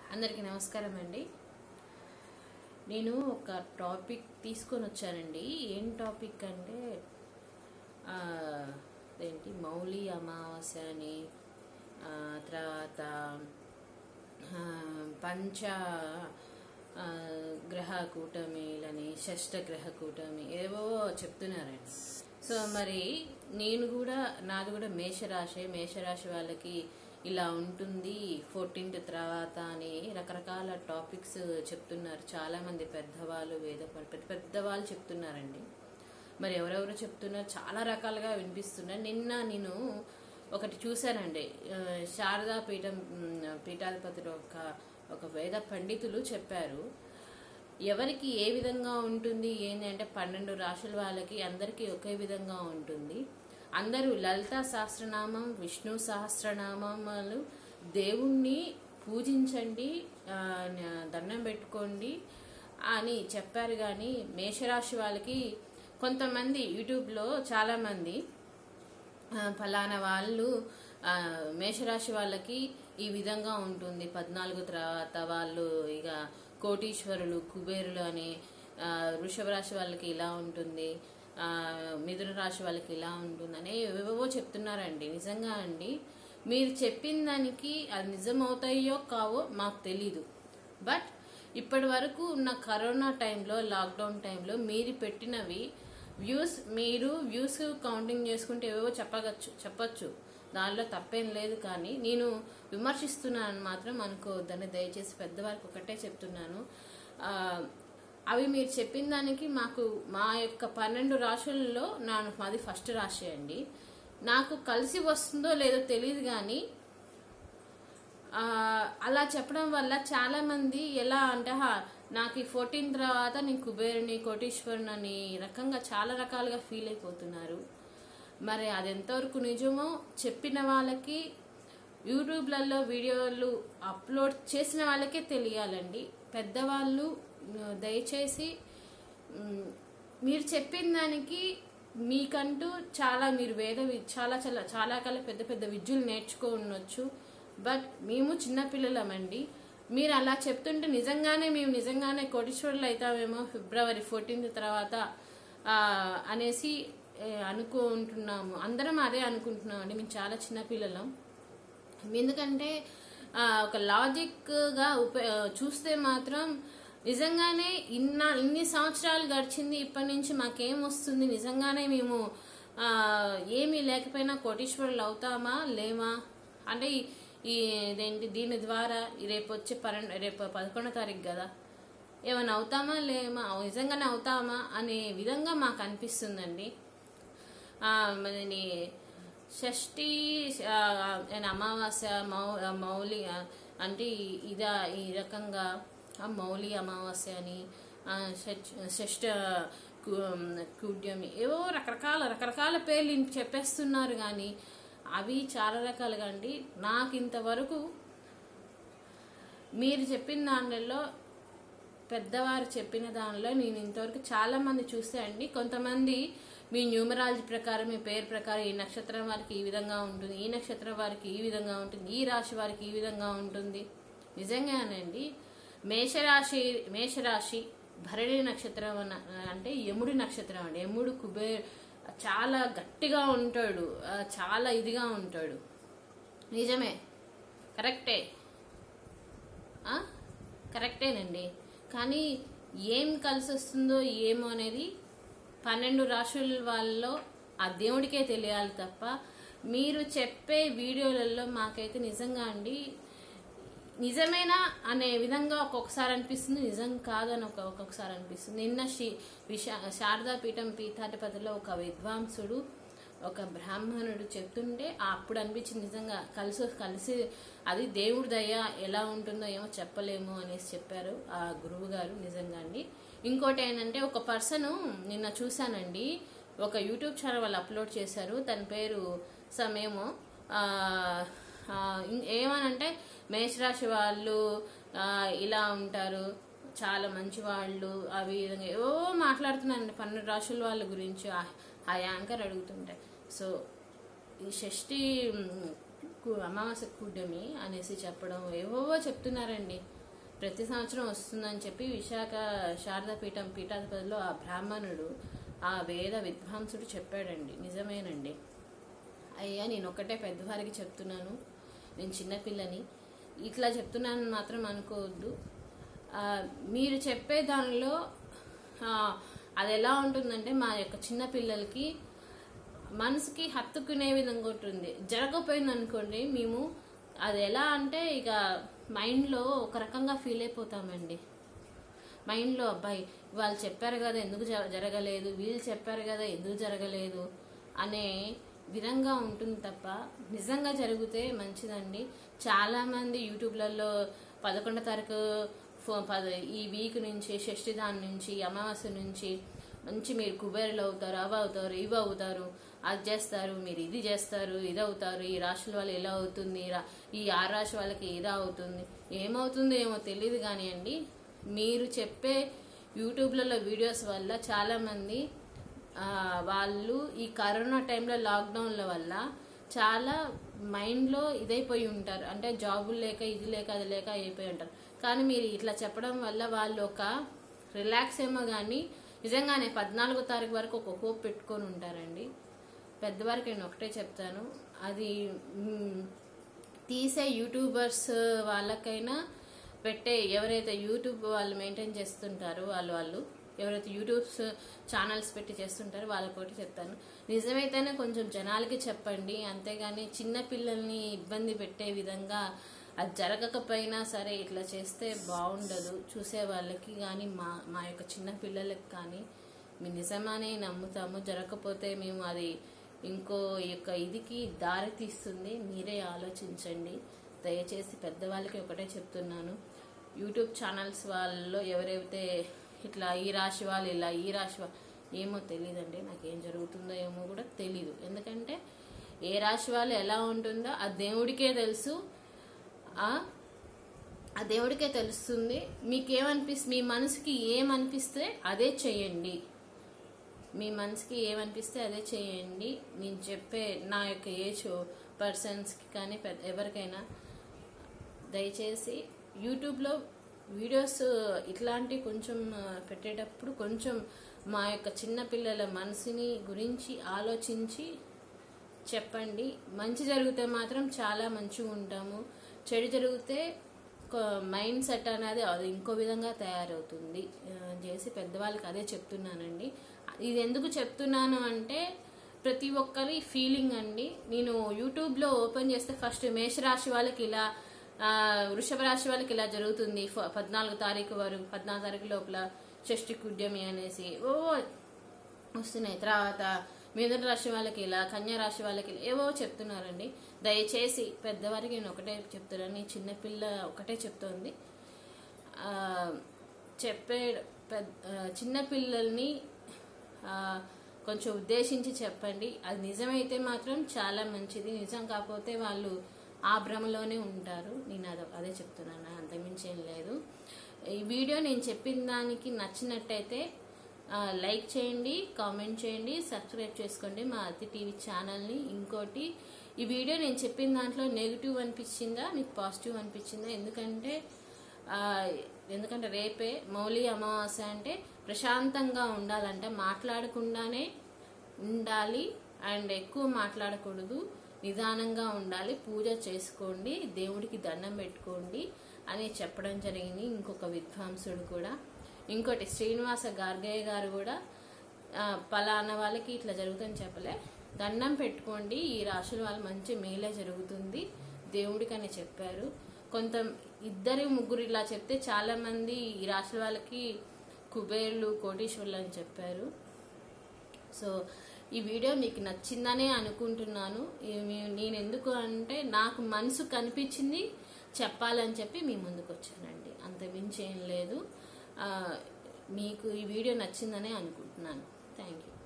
అందరికీ నమస్కారం అండి నేను ఒక టాపిక్ తీసుకొని వచ్చానండి ఏం టాపిక్ అంటే ఆ, ఏంటి మౌలి అమావాస్య అని ఆ, తర్వాత ఆ, పంచ ఆ, గ్రహ కూటమిలని షష్ట గ్రహ కూటమి ఏవో చెప్తున్నారండి సో మరి నేను కూడా నాది కూడా మేషరాశి మేషరాశి వాళ్ళకి ఇలా ఉంటుంది ఫోర్టీన్త్ తర్వాత అని రకరకాల టాపిక్స్ చెప్తున్నారు చాలా మంది పెద్దవాళ్ళు వేద పెద్ద పెద్ద వాళ్ళు చెప్తున్నారండి మరి ఎవరెవరు చెప్తున్నారు చాలా రకాలుగా వినిపిస్తున్నారు నిన్న నేను ఒకటి చూశానండి ఆ, శారదా పీఠం ఉమ్, పీఠాధిపతులు ఒక ఒక వేద పండితులు చెప్పారు ఎవరికి ఏ విధంగా ఉంటుంది ఏంటి అంటే పన్నెండు రాశుల వాళ్ళకి అందరికీ ఒకే విధంగా ఉంటుంది అందరూ లలిత సహస్రనామం విష్ణు సహస్రనామాలు దేవుణ్ణి పూజించండి ఆ, న- దండం పెట్టుకోండి అని చెప్పారు కానీ మేషరాశి వాళ్ళకి కొంతమంది యూట్యూబ్లో చాలామంది ఆ, ఫలానా వాళ్ళు ఆ, మేషరాశి వాళ్ళకి ఈ విధంగా ఉంటుంది పద్నాలుగు తర్వాత వాళ్ళు ఇక కోటీశ్వరులు కుబేరులు అని ఆ, వృషభ రాశి వాళ్ళకి ఇలా ఉంటుంది ఆ, మిథున రాశి వాళ్ళకి ఇలా ఉంటుంది అని ఏవేవో చెప్తున్నారండి నిజంగా అండి మీరు చెప్పిన దానికి అది నిజమవుతాయో కావో మాకు తెలీదు బట్ ఇప్పటి వరకు ఉన్న కరోనా టైంలో లాక్డౌన్ టైంలో మీరు పెట్టినవి వ్యూస్ మీరు వ్యూస్ కౌంటింగ్ చేసుకుంటే ఏవేవో చెప్పగచ్చు చెప్పచ్చు దానిలో తప్పేం లేదు కానీ నేను విమర్శిస్తున్నానని మాత్రం అనుకోవద్దని దయచేసి పెద్దవారికి ఒకటే చెప్తున్నాను ఆ, అవి మీరు చెప్పిన దానికి మాకు మా యొక్క పన్నెండు రాశులలో నా మాది ఫస్ట్ రాశి అండి నాకు కలిసి వస్తుందో లేదో తెలియదు కానీ ఆ, అలా చెప్పడం వల్ల చాలా మంది ఎలా అంటే హా, నాకు ఈ ఫోర్టీన్ తర్వాత నేను కుబేరుని కోటీశ్వరుని అని ఈ రకంగా చాలా రకాలుగా ఫీల్ అయిపోతున్నారు మరి అది ఎంతవరకు నిజమో చెప్పిన వాళ్ళకి యూట్యూబ్లలో వీడియోలు అప్లోడ్ చేసిన వాళ్ళకే తెలియాలండి పెద్దవాళ్ళు ఆ, దయచేసి మ్, మీరు చెప్పిన దానికి మీకంటూ చాలా మీరు వేద వి- చాలా చాలా చాలా కాల పెద్ద పెద్ద విద్యలు నేర్చుకో ఉండొచ్చు బట్ మేము చిన్నపిల్లలమండి మీరు అలా చెప్తుంటే నిజంగానే మేము నిజంగానే కోటీశ్వరులు అవుతామేమో ఫిబ్రవరి ఫోర్టీన్త్ తర్వాత ఆ, అనేసి ఏ, అనుకుంటున్నాము అందరం అదే అనుకుంటున్నామండి మేము చాలా చిన్నపిల్లలం ఎందుకంటే ఆ, ఒక లాజిక్ గా ఉప- చూస్తే మాత్రం నిజంగానే ఇన్న ఇన్ని సంవత్సరాలు గడిచింది ఇప్పటి నుంచి మాకేం వస్తుంది నిజంగానే మేము ఆ, ఏమీ లేకపోయినా కోటీశ్వరులు అవుతామా లేమా అంటే ఈ- ఈ ఇదేంటి దీని ద్వారా ఈ రేపు వచ్చే పన్నెండు రేపు పదకొండో తారీఖు కదా ఏమైనా అవుతామా లేమా నిజంగానే అవుతామా అనే విధంగా మాకు అనిపిస్తుందండి ఆ, మనని షష్ఠి ఆ, ఆయన అమావాస్య మౌ మౌలి ఆ, అంటే ఈ- ఇదా ఈ రకంగా ఆ మౌలి అమావాస్య అని ఆ, షట్- షష్ఠ కు- కుడ్యమి ఏవో రకరకాల రకరకాల పేర్లు ఇంక చెప్పేస్తున్నారు కానీ అవి చాలా రకాలుగా అండి నాకు ఇంతవరకు మీరు చెప్పిన దానిలో పెద్దవారు చెప్పిన దానిలో నేను ఇంతవరకు చాలా మంది చూస్తే అండి కొంతమంది మీ న్యూమరాలజీ ప్రకారం మీ పేరు ప్రకారం ఈ నక్షత్రం వారికి ఈ విధంగా ఉంటుంది ఈ నక్షత్రం వారికి ఈ విధంగా ఉంటుంది ఈ రాశి వారికి ఈ విధంగా ఉంటుంది నిజంగానండి మేషరాశి మేషరాశి భరణి నక్షత్రం అన్న- అంటే యముడి నక్షత్రం అండి యముడు కుబే చాలా గట్టిగా ఉంటాడు ఆ, చాలా ఇదిగా ఉంటాడు నిజమే కరెక్టే ఆ? కరెక్టేనండి కానీ ఏం కలిసి వస్తుందో ఏమో అనేది పన్నెండు రాశుల వాళ్ళలో ఆ దేవుడికే తెలియాలి తప్ప మీరు చెప్పే వీడియోలలో మాకైతే నిజంగా అండి నిజమేనా అనే విధంగా ఒక్కొక్కసారి అనిపిస్తుంది నిజం కాదని ఒక ఒక్కొక్కసారి అనిపిస్తుంది నిన్న శ్రీ విశా శారదా పీఠం పీఠాధిపతిలో ఒక విద్వాంసుడు ఒక బ్రాహ్మణుడు చెప్తుంటే ఆ అప్పుడు అనిపించింది నిజంగా కలిసి కలిసి అది దేవుడి దయ ఎలా ఉంటుందో ఏమో చెప్పలేము అనేసి చెప్పారు ఆ గురువు గారు నిజంగా అండి ఇంకోటి ఏంటంటే ఒక పర్సన్ నిన్న చూశానండి ఒక యూట్యూబ్ ఛానల్ వాళ్ళు అప్లోడ్ చేశారు తన పేరు సమేమో ఆ, ఆ, ఇం- ఏమనంటే మేషరాశి వాళ్ళు ఆ, ఇలా ఉంటారు చాలా మంచి వాళ్ళు అవి విధంగా ఏవో మాట్లాడుతున్నానండి పన్నెండు రాశుల వాళ్ళ గురించి ఆ- ఆ యాంకర్ అడుగుతుంటే సో ఈ షష్ఠి మ్, కు- అమావాస్య కూడ్యమి అనేసి చెప్పడం ఏవో చెప్తున్నారండి ప్రతి సంవత్సరం వస్తుందని చెప్పి విశాఖ శారదాపీఠం పీఠాధిపతిలో ఆ బ్రాహ్మణుడు ఆ వేద విద్వాంసుడు చెప్పాడండి నిజమేనండి అయ్యా నేను ఒకటే పెద్దవారికి చెప్తున్నాను నేను చిన్నపిల్లని ఇట్లా చెప్తున్నాను మాత్రం అనుకోవద్దు ఆ, మీరు చెప్పే దానిలో ఆ, అది ఎలా ఉంటుందంటే మా యొక్క చిన్న పిల్లలకి మనసుకి హత్తుకునే విధంగా ఉంటుంది జరగకపోయింది అనుకోండి మేము అది ఎలా అంటే ఇక మైండ్లో ఒక రకంగా ఫీల్ అయిపోతామండి మైండ్లో అబ్బాయి వాళ్ళు చెప్పారు కదా ఎందుకు జ- జరగలేదు వీళ్ళు చెప్పారు కదా ఎందుకు జరగలేదు అనే విధంగా ఉంటుంది తప్ప నిజంగా జరిగితే మంచిదండి చాలా మంది యూట్యూబ్లలో పదకొండో తారీఖు ఫో- పద ఈ వీక్ నుంచి షష్ఠి దాని నుంచి అమావాస్య నుంచి మంచి మీరు కుబేరులు అవుతారు అవి అవుతారు ఇవి అవుతారు అది చేస్తారు మీరు ఇది చేస్తారు ఇది అవుతారు ఈ రాశుల వాళ్ళు ఎలా అవుతుంది ఈ రా- ఈ ఆ రాశి వాళ్ళకి ఇది అవుతుంది ఏమవుతుందో ఏమో తెలియదు కానివ్వండి మీరు చెప్పే యూట్యూబ్లలో వీడియోస్ వల్ల చాలా మంది ఆ, వాళ్ళు ఈ కరోనా టైంలో లాక్డౌన్ల వల్ల చాలా మైండ్లో ఇదైపోయి ఉంటారు అంటే జాబులు లేక ఇది లేక అది లేక అయిపోయి ఉంటారు కానీ మీరు ఇట్లా చెప్పడం వల్ల వాళ్ళు ఒక రిలాక్స్ ఏమో కానీ నిజంగానే పద్నాలుగో తారీఖు వరకు ఒక హోప్ పెట్టుకొని ఉంటారండి పెద్దవారికి నేను ఒకటే చెప్తాను అది మ్, తీసే యూట్యూబర్స్ వాళ్ళకైనా పెట్టే ఎవరైతే యూట్యూబ్ వాళ్ళు మెయింటైన్ చేస్తుంటారో వాళ్ళు వాళ్ళు ఎవరైతే యూట్యూబ్స్ ఛానల్స్ పెట్టి చేస్తుంటారో వాళ్ళకి ఒకటి చెప్తాను నిజమైతేనే కొంచెం జనాలకి చెప్పండి అంతేగాని చిన్న పిల్లల్ని ఇబ్బంది పెట్టే విధంగా అది జరగకపోయినా సరే ఇట్లా చేస్తే బాగుండదు చూసే వాళ్ళకి కానీ మా మా యొక్క చిన్న పిల్లలకి కానీ మేము నిజమానే నమ్ముతాము జరగకపోతే మేము అది ఇంకో యొక్క ఇదికి దారి తీస్తుంది మీరే ఆలోచించండి దయచేసి పెద్దవాళ్ళకి ఒకటే చెప్తున్నాను యూట్యూబ్ ఛానల్స్ వాళ్ళలో ఎవరైతే ఇట్లా ఈ రాశి వాళ్ళు ఇలా ఈ రాశి వాళ్ళు ఏమో తెలియదండి నాకు ఏం జరుగుతుందో ఏమో కూడా తెలీదు ఎందుకంటే ఏ రాశి వాళ్ళు ఎలా ఉంటుందో ఆ దేవుడికే తెలుసు ఆ ఆ దేవుడికే తెలుస్తుంది మీకేమనిపిస్తుంది మీ మనసుకి ఏమనిపిస్తే అదే చెయ్యండి మీ మనసుకి ఏమనిపిస్తే అదే చేయండి నేను చెప్పే నా యొక్క ఏజ్ పర్సన్స్కి కానీ పెద్ద ఎవరికైనా దయచేసి యూట్యూబ్లో వీడియోస్ ఇట్లాంటి కొంచెం ఆ, పెట్టేటప్పుడు కొంచెం మా యొక్క చిన్నపిల్లల మనసుని గురించి ఆలోచించి చెప్పండి మంచి జరిగితే మాత్రం చాలా మంచిగా ఉంటాము చెడు జరిగితే మైండ్ సెట్ అనేది అది ఇంకో విధంగా తయారవుతుంది ఆ, చేసి పెద్దవాళ్ళకి అదే చెప్తున్నానండి ఇది ఎందుకు చెప్తున్నాను అంటే ప్రతి ఒక్కరి ఫీలింగ్ అండి నేను యూట్యూబ్లో ఓపెన్ చేస్తే ఫస్ట్ మేషరాశి వాళ్ళకి ఇలా ఆ, వృషభ రాశి వాళ్ళకి ఇలా జరుగుతుంది ఫ- పద్నాలుగు తారీఖు వరకు పద్నాలుగు తారీఖు లోపల షష్ఠి కుడ్యమి అనేసి ఓ వస్తున్నాయి తర్వాత మిథున రాశి వాళ్ళకి ఇలా కన్యా రాశి వాళ్ళకి ఇలా ఏవో చెప్తున్నారండి దయచేసి పెద్దవారికి నేను ఒకటే చెప్తున్నాను ఈ చిన్నపిల్ల ఒకటే చెప్తోంది ఆ, చెప్పే పెద్ద ఆ, చిన్నపిల్లల్ని ఆ, కొంచెం ఉద్దేశించి చెప్పండి అది నిజమైతే మాత్రం చాలా మంచిది నిజం కాకపోతే వాళ్ళు ఆ భ్రమలోనే ఉంటారు నేను అదే అదే చెప్తున్నాను అంతమించి ఏం లేదు ఈ వీడియో నేను చెప్పిన దానికి నచ్చినట్టయితే ఆ, లైక్ చేయండి కామెంట్ చేయండి సబ్స్క్రైబ్ చేసుకోండి మా అతి టీవీ ఛానల్ని ఇంకోటి ఈ వీడియో నేను చెప్పిన దాంట్లో నెగిటివ్ అనిపించిందా మీకు పాజిటివ్ అనిపించిందా ఎందుకంటే ఆ, ఎందుకంటే రేపే మౌలి అమావాస్య అంటే ప్రశాంతంగా ఉండాలంటే మాట్లాడకుండానే ఉండాలి అండ్ ఎక్కువ మాట్లాడకూడదు నిదానంగా ఉండాలి పూజ చేసుకోండి దేవుడికి దండం పెట్టుకోండి అని చెప్పడం జరిగింది ఇంకొక విద్వాంసుడు కూడా ఇంకోటి శ్రీనివాస గార్గయ్య గారు కూడా ఆ, పలానా వాళ్ళకి ఇట్లా జరుగుతుందని చెప్పలే దండం పెట్టుకోండి ఈ రాశుల వాళ్ళు మంచి మేలే జరుగుతుంది దేవుడికి అని చెప్పారు కొంత ఇద్దరు ముగ్గురు ఇలా చెప్తే చాలా మంది ఈ రాశుల వాళ్ళకి కుబేర్లు కోటీశ్వర్లు అని చెప్పారు సో ఈ వీడియో మీకు నచ్చిందనే అనుకుంటున్నాను ఈ- మీ- నేను ఎందుకు అంటే నాకు మనసు కనిపించింది చెప్పాలని చెప్పి మీ ముందుకు వచ్చానండి అంత మించి ఏం లేదు ఆ, మీకు ఈ వీడియో నచ్చిందనే అనుకుంటున్నాను థ్యాంక్ యూ